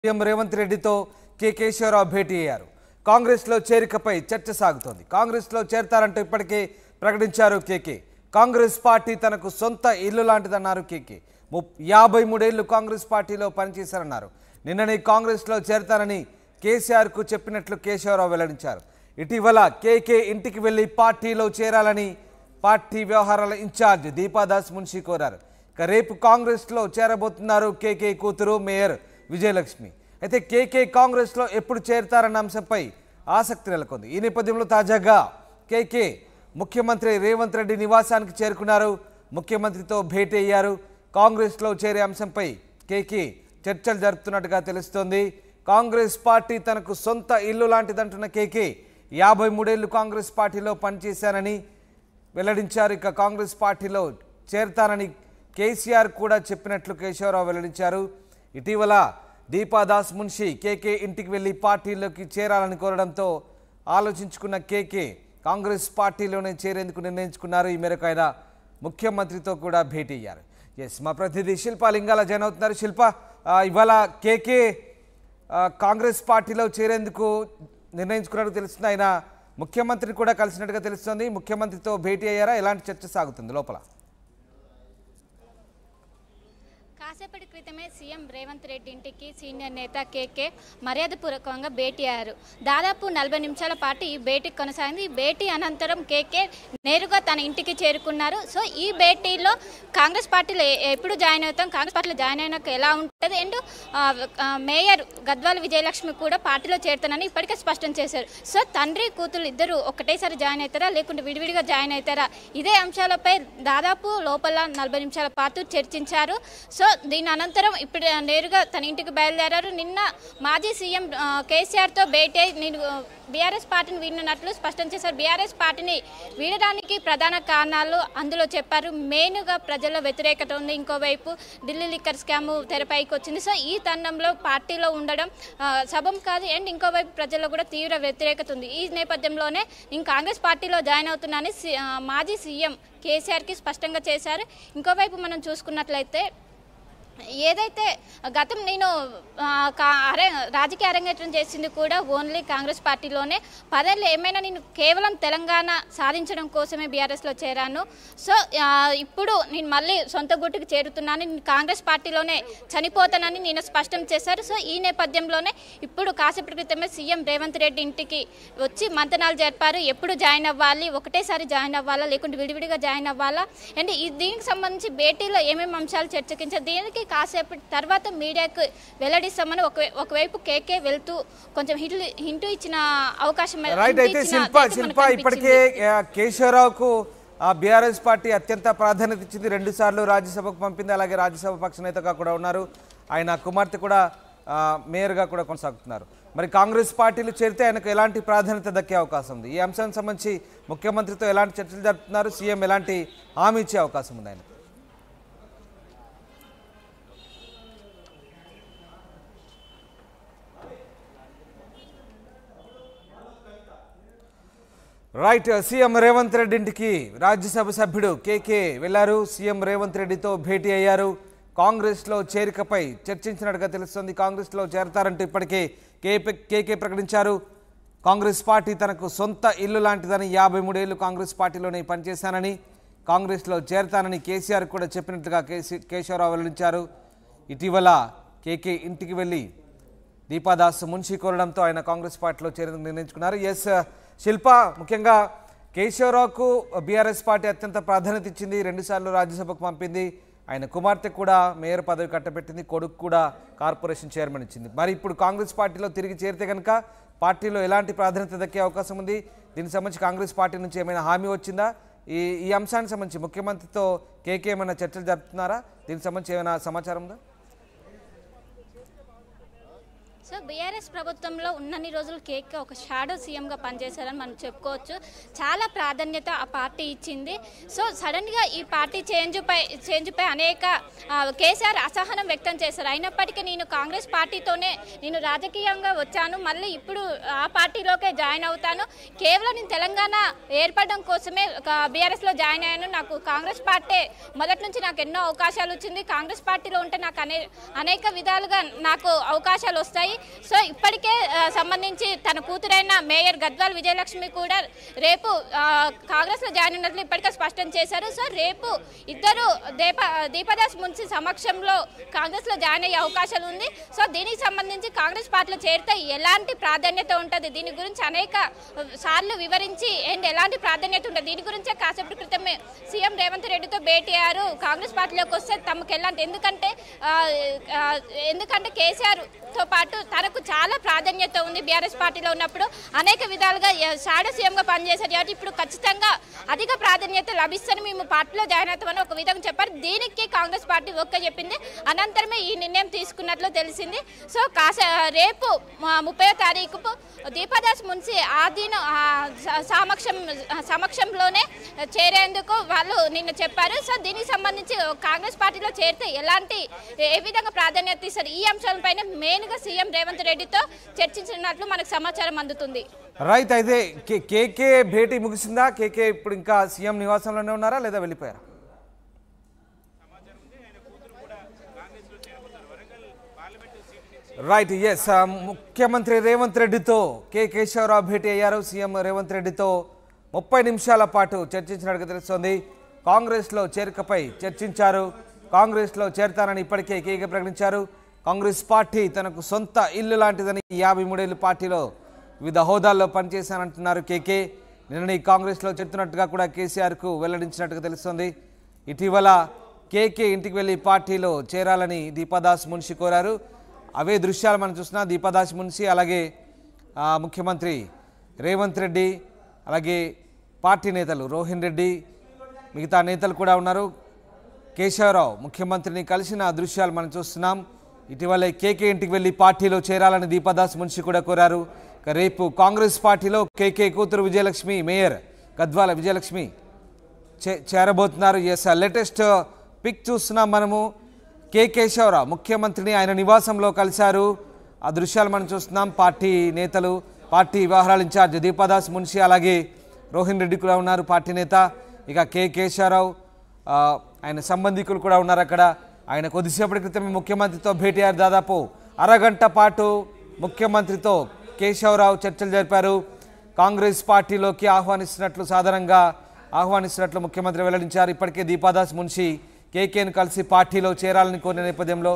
CM Revanth రెడ్డితో K Keshavarao భేటీ అయ్యారు కాంగ్రెస్లో చేరికపై చర్చ సాగుతోంది కాంగ్రెస్లో చేరతారంటూ ఇప్పటికే ప్రకటించారు కేకే కాంగ్రెస్ పార్టీ తనకు సొంత ఇల్లు లాంటిదన్నారు కేకే ముప్ యాభై మూడేళ్లు కాంగ్రెస్ పార్టీలో పనిచేశారన్నారు నిన్ననే కాంగ్రెస్లో చేరతానని కేసీఆర్కు చెప్పినట్లు కేశవరావు వెల్లడించారు ఇటీవల కేకే ఇంటికి వెళ్లి పార్టీలో చేరాలని పార్టీ వ్యవహారాల ఇన్ఛార్జ్ దీపాదాస్ మున్షి కోరారు ఇక రేపు కాంగ్రెస్లో చేరబోతున్నారు కేకే కూతురు మేయర్ విజయలక్ష్మి అయితే కేకే కాంగ్రెస్లో ఎప్పుడు చేరతారన్న అంశంపై ఆసక్తి నెలకొంది ఈ నేపథ్యంలో తాజాగా కేకే ముఖ్యమంత్రి రేవంత్ రెడ్డి నివాసానికి చేరుకున్నారు ముఖ్యమంత్రితో భేటీ అయ్యారు కాంగ్రెస్లో చేరే అంశంపై కేకే చర్చలు జరుపుతున్నట్టుగా తెలుస్తోంది కాంగ్రెస్ పార్టీ తనకు సొంత ఇల్లు లాంటిదంటున్న కేకే యాభై మూడేళ్లు కాంగ్రెస్ పార్టీలో పనిచేశానని వెల్లడించారు ఇక కాంగ్రెస్ పార్టీలో చేరతానని కేసీఆర్ కూడా చెప్పినట్లు కేశవరావు వెల్లడించారు ఇటీవల దీపాదాస్ మున్షి కేకే ఇంటికి వెళ్లి పార్టీలోకి చేరాలని కోరడంతో ఆలోచించుకున్న కేకే కాంగ్రెస్ పార్టీలోనే చేరేందుకు నిర్ణయించుకున్నారు ఈ మేరకు ఆయన ముఖ్యమంత్రితో కూడా భేటీ అయ్యారు ఎస్ మా ప్రతినిధి శిల్ప లింగాల జాయిన్ అవుతున్నారు శిల్ప ఆ, ఇవాళ కేకే ఆ, కాంగ్రెస్ పార్టీలో చేరేందుకు నిర్ణయించుకున్నట్టు తెలుస్తుంది ఆయన ముఖ్యమంత్రి కూడా కలిసినట్టుగా తెలుస్తుంది ముఖ్యమంత్రితో భేటీ అయ్యారా ఎలాంటి చర్చ సాగుతుంది లోపల కాసేపటి క్రితమే సీఎం రేవంత్ రెడ్డి ఇంటికి సీనియర్ నేత కేకే మర్యాదపూర్వకంగా భేటీ అయ్యారు దాదాపు నలభై నిమిషాల పాటు ఈ భేటీ కొనసాగింది ఈ భేటీ అనంతరం కేకే నేరుగా తన ఇంటికి చేరుకున్నారు సో ఈ భేటీలో కాంగ్రెస్ పార్టీలో ఎ- ఎప్పుడు జాయిన్ అవుతాం కాంగ్రెస్ పార్టీలో జాయిన్ అయినాక ఎలా ఉంటుంది అండ్ ఆ, ఆ, మేయర్ గద్వాల విజయలక్ష్మి కూడా పార్టీలో చేరుతానని ఇప్పటికే స్పష్టం చేశారు సో తండ్రి కూతురు ఇద్దరు ఒకటేసారి జాయిన్ అవుతారా లేకుంటే విడివిడిగా జాయిన్ అవుతారా ఇదే అంశాలపై దాదాపు లోపల నలభై నిమిషాల పాటు చర్చించారు సో దీని అనంతరం ఇప్పుడు నేరుగా తన ఇంటికి బయలుదేరారు నిన్న మాజీ సీఎం ఆ, కేసీఆర్తో భేటీ అయి నేను బీఆర్ఎస్ పార్టీని వీడినట్లు స్పష్టం చేశారు బీఆర్ఎస్ పార్టీని వీడడానికి ప్రధాన కారణాలు అందులో చెప్పారు మెయిన్గా ప్రజల్లో వ్యతిరేకత ఉంది ఇంకోవైపు ఢిల్లీ లిక్కర్ స్కామ్ తెరపైకి వచ్చింది సో ఈ తరుణంలో పార్టీలో ఉండడం ఆ, శభం కాదు అండ్ ఇంకోవైపు ప్రజల్లో కూడా తీవ్ర వ్యతిరేకత ఉంది ఈ నేపథ్యంలోనే నేను కాంగ్రెస్ పార్టీలో జాయిన్ అవుతున్నానని సి- ఆ, మాజీ సీఎం కేసీఆర్కి స్పష్టంగా చేశారు ఇంకోవైపు మనం చూసుకున్నట్లయితే ఏదైతే గతం నేను ఆ, కా- అరే రాజకీయ అరంగేట్రం చేసింది కూడా ఓన్లీ కాంగ్రెస్ పార్టీలోనే పదేళ్ళు ఏమైనా నేను కేవలం తెలంగాణ సాధించడం కోసమే బీఆర్ఎస్లో చేరాను సో ఆ, ఇప్పుడు నేను మళ్ళీ సొంత గుట్టుకు చేరుతున్నాను నేను కాంగ్రెస్ పార్టీలోనే చనిపోతానని నేను స్పష్టం చేశారు సో ఈ నేపథ్యంలోనే ఇప్పుడు కాసేపటి క్రితమే సీఎం రేవంత్ రెడ్డి ఇంటికి వచ్చి మంతనాలు జరిపారు ఎప్పుడు జాయిన్ అవ్వాలి ఒకటేసారి జాయిన్ అవ్వాలా లేకుంటే విడివిడిగా జాయిన్ అవ్వాలా అండ్ ఈ దీనికి సంబంధించి భేటీలో ఏమేమి అంశాలు చర్చకించారు దీనికి కాసేపటి తర్వాత మీడియాకు వెల్లడిస్తామని ఒక ఒకవైపు కేకే వెళ్తూ కొంచెం హింటు హింటూ ఇచ్చిన అవకాశం రైట్ హింట్ అయితే ఇచ్చిన శిల్ప దయచేసి శిల్ప మనకు ఇప్పటికే కనిపించింది. ఆ, కేశవరావుకు ఆ బీఆర్ఎస్ పార్టీ అత్యంత ప్రాధాన్యత ఇచ్చింది రెండు సార్లు రాజ్యసభకు పంపింది అలాగే రాజ్యసభ పక్ష నేతగా కూడా ఉన్నారు ఆయన కుమార్తె కూడా ఆ, మేయర్గా కూడా కొనసాగుతున్నారు మరి కాంగ్రెస్ పార్టీలు చేరితే ఆయనకు ఎలాంటి ప్రాధాన్యత దక్కే అవకాశం ఉంది ఈ అంశానికి సంబంధించి ముఖ్యమంత్రితో ఎలాంటి చర్చలు జరుపుతున్నారు సీఎం ఎలాంటి హామీ ఇచ్చే అవకాశం ఉంది ఆయన రైట్ సీఎం రేవంత్ రెడ్డి ఇంటికి రాజ్యసభ సభ్యుడు కేకే వెళ్లారు సీఎం రేవంత్ రెడ్డితో భేటీ అయ్యారు కాంగ్రెస్లో చేరికపై చర్చించినట్టుగా తెలుస్తోంది కాంగ్రెస్లో చేరతారంటూ ఇప్పటికే కేపీ కేకే ప్రకటించారు కాంగ్రెస్ పార్టీ తనకు సొంత ఇల్లు లాంటిదని యాభై మూడేళ్లు కాంగ్రెస్ పార్టీలోనే పనిచేశానని కాంగ్రెస్లో చేరతానని కేసీఆర్ కూడా చెప్పినట్లుగా కేసీ కేశవరావు వెల్లడించారు ఇటీవల కేకే ఇంటికి వెళ్ళి దీపాదాస్ మున్షి కోరడంతో ఆయన కాంగ్రెస్ పార్టీలో చేరేందుకు నిర్ణయించుకున్నారు ఎస్ శిల్ప ముఖ్యంగా కేశవరావుకు బీఆర్ఎస్ పార్టీ అత్యంత ప్రాధాన్యత ఇచ్చింది రెండుసార్లు రాజ్యసభకు పంపింది ఆయన కుమార్తె కూడా మేయర్ పదవి కట్టబెట్టింది కొడుకు కూడా కార్పొరేషన్ చైర్మన్ ఇచ్చింది మరి ఇప్పుడు కాంగ్రెస్ పార్టీలో తిరిగి చేరితే కనుక పార్టీలో ఎలాంటి ప్రాధాన్యత దక్కే అవకాశం ఉంది దీనికి సంబంధించి కాంగ్రెస్ పార్టీ నుంచి ఏమైనా హామీ వచ్చిందా ఈ ఈ అంశానికి సంబంధించి ముఖ్యమంత్రితో కేకే ఏమైనా చర్చలు జరుపుతున్నారా దీనికి సంబంధించి ఏమైనా సమాచారం ఉందా సో బీఆర్ఎస్ ప్రభుత్వంలో ఉన్నన్ని రోజులు కేక్ ఒక షాడో సీఎంగా పనిచేశారని మనం చెప్పుకోవచ్చు చాలా ప్రాధాన్యత ఆ పార్టీ ఇచ్చింది సో సడన్గా ఈ పార్టీ చేంజ్ పై చేంజ్ పై అనేక ఆ, కేసీఆర్ అసహనం వ్యక్తం చేశారు అయినప్పటికీ నేను కాంగ్రెస్ పార్టీతోనే నేను రాజకీయంగా వచ్చాను మళ్ళీ ఇప్పుడు ఆ పార్టీలోకే జాయిన్ అవుతాను కేవలం నేను తెలంగాణ ఏర్పడడం కోసమే బీఆర్ఎస్లో జాయిన్ అయ్యాను నాకు కాంగ్రెస్ పార్టీ మొదటి నుంచి నాకు ఎన్నో అవకాశాలు వచ్చింది కాంగ్రెస్ పార్టీలో ఉంటే నాకు అనే అనేక విధాలుగా నాకు అవకాశాలు వస్తాయి సో ఇప్పటికే ఆ, సంబంధించి తన కూతురైన మేయర్ గద్వాల్ విజయలక్ష్మి కూడా రేపు ఆ, కాంగ్రెస్లో జాయిన్ అయినట్లు ఇప్పటికే స్పష్టం చేశారు సో రేపు ఇద్దరు దీప దీపదాస్ మున్సి సమక్షంలో కాంగ్రెస్లో జాయిన్ అయ్యే అవకాశాలు ఉంది సో దీనికి సంబంధించి కాంగ్రెస్ పార్టీలో చేరితే ఎలాంటి ప్రాధాన్యత ఉంటుంది దీని గురించి అనేక సార్లు వివరించి అండ్ ఎలాంటి ప్రాధాన్యత ఉంటుంది దీని గురించే కాసేపటి క్రితమే సీఎం రేవంత్ రెడ్డితో భేటీ అయ్యారు కాంగ్రెస్ పార్టీలోకి వస్తే తమకు ఎలాంటి ఎందుకంటే ఆ, ఆ, ఎందుకంటే కేసీఆర్ తో పాటు తనకు చాలా ప్రాధాన్యత ఉంది బీఆర్ఎస్ పార్టీలో ఉన్నప్పుడు అనేక విధాలుగా షాడో సీఎంగా పనిచేశారు కాబట్టి ఇప్పుడు ఖచ్చితంగా అధిక ప్రాధాన్యత లభిస్తని మేము పార్టీలో జాయిన్ అవుతామని ఒక విధంగా చెప్పారు దీనికి కాంగ్రెస్ పార్టీ ఒక్క చెప్పింది అనంతరమే ఈ నిర్ణయం తీసుకున్నట్లు తెలిసింది సో కాస రేపు ముప్పై తారీఖు దీపాదాస్ మున్సి ఆధీన ఆ, స- సమక్షం సమక్షంలోనే చేరేందుకు వాళ్ళు నిన్న చెప్పారు సో దీనికి సంబంధించి కాంగ్రెస్ పార్టీలో చేరితే ఎలాంటి ఏ విధంగా ప్రాధాన్యత ఇస్తారు ఈ అంశాలపైన మెయిన్గా సీఎం రేవంత్ రెడ్డితో చర్చించినట్లు మనకు సమాచారం అందుతుంది రైట్ అయితే కే- కేకే భేటీ ముగిసిందా కేకే ఇప్పుడు ఇంకా సీఎం నివాసంలోనే ఉన్నారా లేదా వెళ్ళిపోయారా రైట్ ఎస్ ముఖ్యమంత్రి రేవంత్ రెడ్డితో కె కేశవరావు భేటీ అయ్యారు సీఎం రేవంత్ రెడ్డితో ముప్పై నిమిషాల పాటు చర్చించినట్టుగా తెలుస్తోంది కాంగ్రెస్లో చేరికపై చర్చించారు కాంగ్రెస్లో చేరతానని ఇప్పటికే కేకే ప్రకటించారు కాంగ్రెస్ పార్టీ తనకు సొంత ఇల్లు లాంటిదని యాభై మూడేళ్ళు పార్టీలో వివిధ హోదాల్లో పనిచేశానంటున్నారు కేకే నిన్న కాంగ్రెస్లో చేరుతున్నట్టుగా కూడా కేసీఆర్కు వెల్లడించినట్టుగా తెలుస్తోంది ఇటీవల కేకే ఇంటికి వెళ్లి పార్టీలో చేరాలని దీపాదాస్ మున్షి కోరారు అవే దృశ్యాలు మనం చూస్తున్నాం దీపాదాస్ మున్షి అలాగే ఆ, ముఖ్యమంత్రి రేవంత్ రెడ్డి అలాగే పార్టీ నేతలు రోహిన్ రెడ్డి మిగతా నేతలు కూడా ఉన్నారు కేశవరావు ముఖ్యమంత్రిని కలిసిన దృశ్యాలు మనం చూస్తున్నాం ఇటీవలే కేకే ఇంటికి వెళ్లి పార్టీలో చేరాలని దీపాదాస్ మున్షి కూడా కోరారు ఇక రేపు కాంగ్రెస్ పార్టీలో కేకే కూతురు విజయలక్ష్మి మేయర్ గద్వాల విజయలక్ష్మి చే చేరబోతున్నారు ఎస్ లేటెస్ట్ పిక్ చూస్తున్నాం మనము కె కేశవరావు ముఖ్యమంత్రిని ఆయన నివాసంలో కలిశారు ఆ దృశ్యాలు మనం చూస్తున్నాం పార్టీ నేతలు పార్టీ వ్యవహారాల ఇన్ఛార్జ్ దీపాదాస్ మున్షి అలాగే రోహిన్ రెడ్డి కూడా ఉన్నారు పార్టీ నేత ఇక కె కేశవరావు ఆ, ఆయన సంబంధికులు కూడా ఉన్నారు అక్కడ ఆయన కొద్దిసేపటి క్రితమే ముఖ్యమంత్రితో భేటీ అయ్యారు దాదాపు అరగంట పాటు ముఖ్యమంత్రితో కేశవరావు చర్చలు జరిపారు కాంగ్రెస్ పార్టీలోకి ఆహ్వానిస్తున్నట్లు సాధారణంగా ఆహ్వానిస్తున్నట్లు ముఖ్యమంత్రి వెల్లడించారు ఇప్పటికే దీపాదాస్ మున్షి కేకేను కలిసి పార్టీలో చేరాలని కోరిన నేపథ్యంలో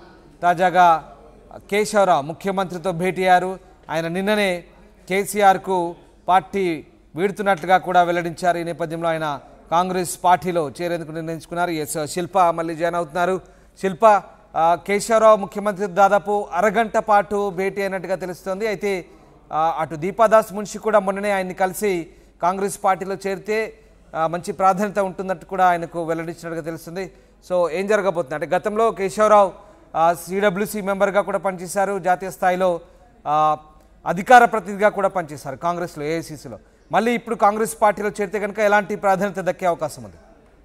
తాజాగా కేశవరావు ముఖ్యమంత్రితో భేటీ అయ్యారు ఆయన నిన్ననే కేసీఆర్కు పార్టీ వీడుతున్నట్లుగా కూడా వెల్లడించారు ఈ నేపథ్యంలో ఆయన కాంగ్రెస్ పార్టీలో చేరేందుకు నిర్ణయించుకున్నారు ఎస్ శిల్ప మళ్ళీ జాయిన్ అవుతున్నారు శిల్ప ఆ, కేశవరావు ముఖ్యమంత్రి దాదాపు అరగంట పాటు భేటీ అయినట్టుగా తెలుస్తోంది అయితే ఆ, అటు దీపాదాస్ మున్షి కూడా మొన్ననే ఆయన్ని కలిసి కాంగ్రెస్ పార్టీలో చేరితే ఆ, మంచి ప్రాధాన్యత ఉంటున్నట్టు కూడా ఆయనకు వెల్లడించినట్టుగా తెలుస్తుంది సో ఏం జరగబోతుంది అంటే గతంలో కేశవరావు సిడబ్ల్యూసి మెంబర్గా కూడా పనిచేశారు జాతీయ స్థాయిలో ఆ, అధికార ప్రతినిధిగా కూడా పనిచేశారు కాంగ్రెస్లో ఏఐసిసిలో మళ్ళీ ఇప్పుడు కాంగ్రెస్ పార్టీలో చేరితే కనుక ఎలాంటి ప్రాధాన్యత దక్కే అవకాశం ఉంది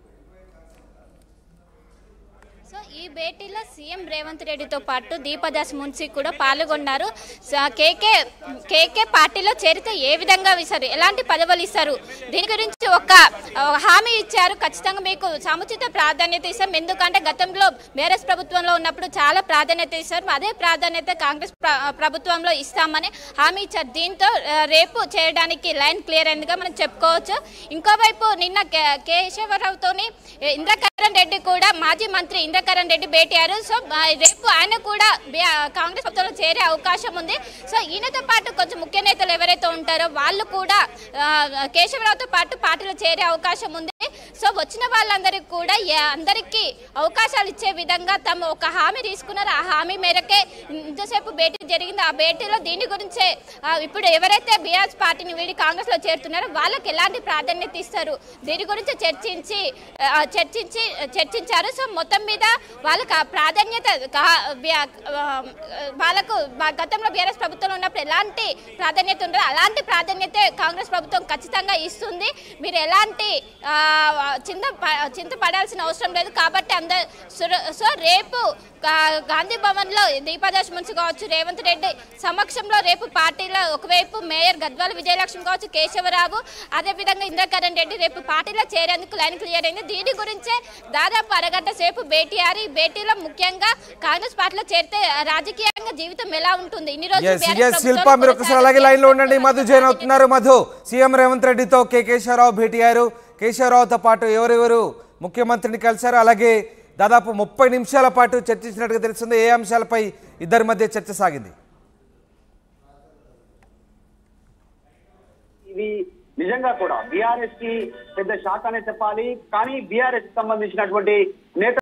సో ఈ భేటీలో సీఎం రేవంత్ రెడ్డితో పాటు దీపదాస్ మున్సి కూడా పాల్గొన్నారు స- కేకే కేకే పార్టీలో చేరితే ఏ విధంగా ఇస్తారు ఎలాంటి పదవులు ఇస్తారు దీని గురించి ఒక ఆ, హామీ ఇచ్చారు ఖచ్చితంగా మీకు సముచిత ప్రాధాన్యత ఇస్తాం ఎందుకంటే గతంలో బీఆర్ఎస్ ప్రభుత్వంలో ఉన్నప్పుడు చాలా ప్రాధాన్యత ఇస్తారు అదే ప్రాధాన్యత కాంగ్రెస్ ప్ర- ప్రభుత్వంలో ఇస్తామని హామీ ఇచ్చారు దీంతో ఆ, రేపు చేయడానికి లైన్ క్లియర్ అయిందిగా మనం చెప్పుకోవచ్చు ఇంకోవైపు నిన్న కే- కేశవరావుతోని ఏ, ఇంద్రకరణ్ రెడ్డి కూడా మాజీ మంత్రి ఇంద్రకరణ్ రెడ్డి భేటీ అయ్యారు సో ఆ, రేపు ఆయన కూడా బి- ఆ, కాంగ్రెస్ ప్రభుత్వంలో చేరే అవకాశం ఉంది సో ఈయనతో పాటు కొంచెం ముఖ్య నేతలు ఎవరైతే ఉంటారో వాళ్ళు కూడా ఆ, కేశవరావుతో పాటు పార్టీలో చేరే అవకాశం ఉంది సో వచ్చిన వాళ్ళందరికీ కూడా ఏ- అందరికీ అవకాశాలు ఇచ్చే విధంగా తమ ఒక హామీ తీసుకున్నారు ఆ హామీ మేరకే ఇంతసేపు భేటీ జరిగింది ఆ భేటీలో దీని గురించే ఆ, ఇప్పుడు ఎవరైతే బీఆర్ఎస్ పార్టీని వీడి కాంగ్రెస్లో చేరుతున్నారో వాళ్ళకి ఎలాంటి ప్రాధాన్యత ఇస్తారు దీని గురించి చర్చించి ఆ, చర్చించి చర్చించారు సో మొత్తం మీద వాళ్ళకి ఆ ప్రాధాన్యత గా- బి- ఆ, వాళ్ళకు బా- గతంలో బీఆర్ఎస్ ప్రభుత్వంలో ఉన్నప్పుడు ఎలాంటి ప్రాధాన్యత ఉండదు అలాంటి ప్రాధాన్యత కాంగ్రెస్ ప్రభుత్వం ఖచ్చితంగా ఇస్తుంది మీరు ఎలాంటి ఆ, చింత ప- చింత పడాల్సిన అవసరం లేదు కాబట్టి అందరు సో రేపు గా- గాంధీ భవన్ లో దీపాదాస్ మున్సి కావచ్చు రేవంత్ రెడ్డి సమక్షంలో రేపు పార్టీలో ఒకవైపు మేయర్ గద్వాల విజయలక్ష్మి కావచ్చు కేశవరావు అదేవిధంగా ఇంద్రకరణ్ రెడ్డి రేపు పార్టీలో చేరేందుకు లైన్ క్లియర్ అయింది దీని గురించే దాదాపు అరగంట సేపు భేటీ అయ్యారు ఈ భేటీలో ముఖ్యంగా కాంగ్రెస్ పార్టీలో చేరితే రాజకీయంగా జీవితం ఎలా ఉంటుంది ఇన్ని రోజులు ఎస్ BRS ఎస్ శిల్ప ప్రభుత్వం మీరు ఒకసారి అలాగే లైన్ లో ఉండండి మధు జాయిన్ అవుతున్నారు మధు సీఎం రేవంత్ రెడ్డితో కె కేశవరావు భేటీ అయ్యారు కేశవరావుతో పాటు ఎవరెవరు ముఖ్యమంత్రిని కలిశారు అలాగే దాదాపు ముప్పై నిమిషాల పాటు చర్చించినట్టుగా తెలుస్తుంది ఏ అంశాలపై ఇద్దరి మధ్య చర్చ సాగింది ఇది నిజంగా కూడా బీఆర్ఎస్ కి పెద్ద షాక్ అనే చెప్పాలి కానీ బీఆర్ఎస్ సంబంధించినటువంటి నేత